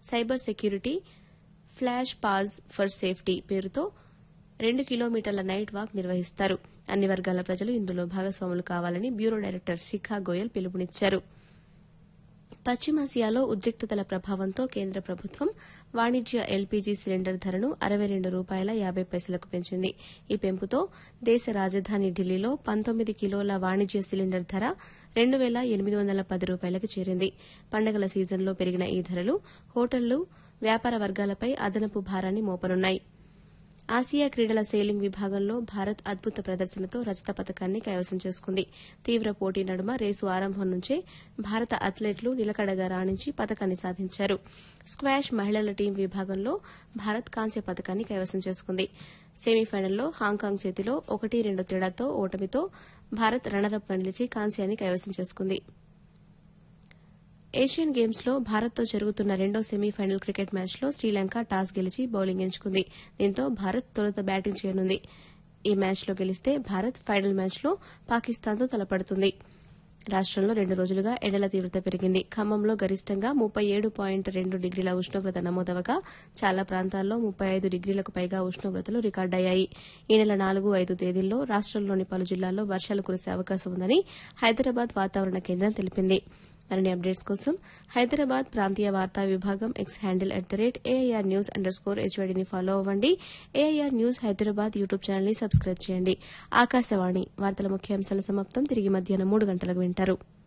cyber security flash pause for safety పేరుతో రెండు కిలోమీటర్ల నైట్ వాక్ నిర్వహిస్తారు అన్ని వర్గాల ప్రజలు ఇందులో భాగస్వాములు కావాలని బ్యూరో డైరెక్టర్ శిఖా గోయల్ పిలుపునిచ్చారు పశ్చిమాసియాలో ఉద్రిక్తతల ప్రభావంతో కేంద్ర ప్రభుత్వం వాణిజ్య ఎల్పీజీ సిలిండర్ ధరను అరవై రెండు రూపాయల యాబై పైసలకు పెంచింది ఈ పెంపుతో దేశ రాజధాని ఢిల్లీలో పంతొమ్మిది కిలోల వాణిజ్య సిలిండర్ ధర రెండు వేల ఎనిమిది వందల పది రూపాయలకు చేరింది పండగల సీజన్లో పెరిగిన ఈ ధరలు హోటళ్లు వ్యాపార వర్గాలపై అదనపు భారాన్ని మోపనున్నాయి ఆసియా క్రీడల సెయిలింగ్ విభాగంలో భారత్ అద్భుత ప్రదర్శనతో రజత పథకాన్ని కైవసం చేసుకుంది తీవ్ర పోటీ నడుమ రేసు ఆరంభం నుంచే భారత అథ్లెట్లు నిలకడగా రాణించి పథకాన్ని సాధించారు స్క్వాష్ మహిళల టీం విభాగంలో భారత్ కాంస్య పథకాన్ని కైవసం చేసుకుంది సెమీఫైనల్లో హాంకాంగ్ చేతిలో ఒకటి రెండు తేడాతో ఓటమితో భారత్ రన్నరప్గా నిలిచి కాంస్యాన్ని కైవసం చేసుకుంది ఏషియన్ గేమ్స్ లో భారత్తో జరుగుతున్న రెండో సెమీఫైనల్ క్రికెట్ మ్యాచ్లో శ్రీలంక టాస్ గెలిచి బౌలింగ్ ఎంచుకుంది దీంతో భారత్ తొలుత బ్యాటింగ్ చేయనుంది ఈ మ్యాచ్లో గెలిస్తే భారత్ ఫైనల్ మ్యాచ్లో పాకిస్తాన్తో తలపడుతుంది రాష్టంలో రెండు రోజులుగా ఎండల తీవ్రత పెరిగింది ఖమ్మంలో గరిష్టంగా ముప్పై ఏడు పాయింట్ రెండు డిగ్రీల ఉష్ణోగ్రత నమోదవగా చాలా ప్రాంతాల్లో ముప్పై ఐదు డిగ్రీలకు పైగా ఉష్ణోగ్రతలు రికార్డయ్యాయి ఈ నెల నాలుగు ఐదు తేదీల్లో రాష్టంలోని పలు జిల్లాల్లో వర్షాలు కురిసే అవకాశం ఉందని హైదరాబాద్ వాతావరణ కేంద్రం తెలిపింది మరిన్ని అప్డేట్స్ కోసం హైదరాబాద్ ప్రాంతీయ వార్తా విభాగం X handle at the rate AIR news underscore స్కోర్ హెచ్వైడీని ఫాలో అవ్వండి AIR news Hyderabad YouTube channel ని సబ్స్క్రైబ్ చేయండి ఆకాశవాణి వార్తల ముఖ్యాంశాల సమాప్తం తిరిగి మధ్యాహ్నం మూడు గంటలకు వింటారు